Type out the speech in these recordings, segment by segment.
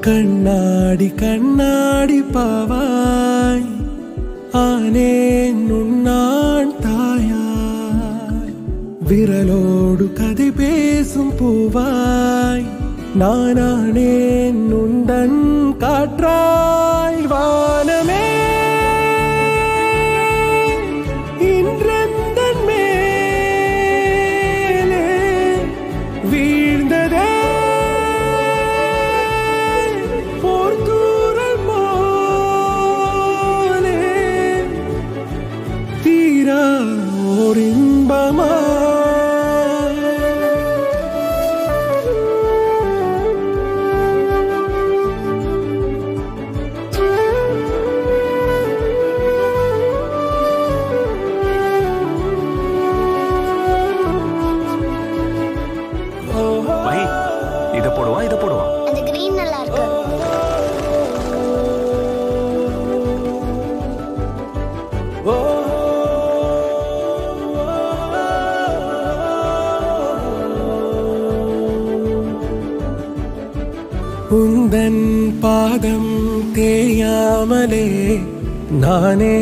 கண்ணாடி கண்ணாடி பாவாய் ஆனேன் உன்னான் தாயாய் விரலோடு கதை பேசும் பூவாய் நானானேன் உண்டன் காற்றாய் வானமே இன்றெந்தன் மேலே வீழ்ந்ததே போர் தூரல் போலே தீரா ஓர் இன்பமா மகி இதை போடுவா இதை போடுவா அந்த கிரீன் நல்லா இருக்கு உந்தன் பாதம் தேயாமலே நானே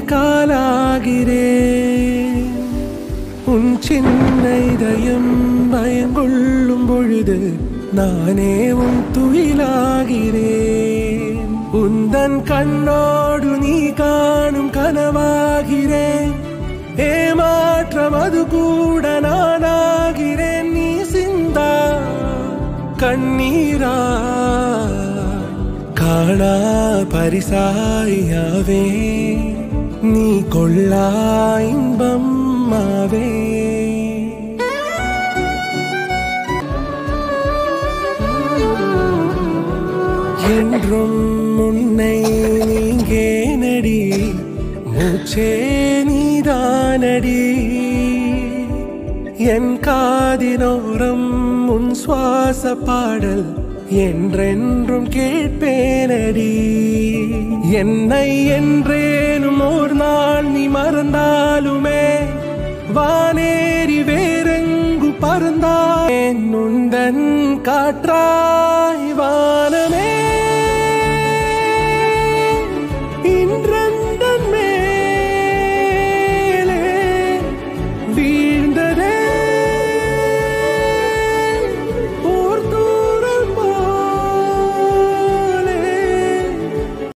காலாகிறேன் உன் சின்ன இதயம் பயங்கொள்ளும் பொழுது நானே உன் துயிலாகிறேன் உந்தன் கண்ணோடு நீ காணும் கனவாகிறேன் ஏமாற்றம் அது கூட நானாகிறேன் நீ சிந்தா கண்ணீரா காணா பரிசாயாவே நீ கொள்ளா இன்பம் ஆவே என்றும் உன்னை நீங்கே நடி மூச்சே நீதானடி என் காதினோரம் உன் சுவாச பாடல் என்றென்றும் கேட்பேனடி என்னை என்றேனும் ஒரு நாள் நீ மறந்தாலுமே வானேறி வேறெங்கு பறந்தாய் உந்தன் காற்றாய் வானமே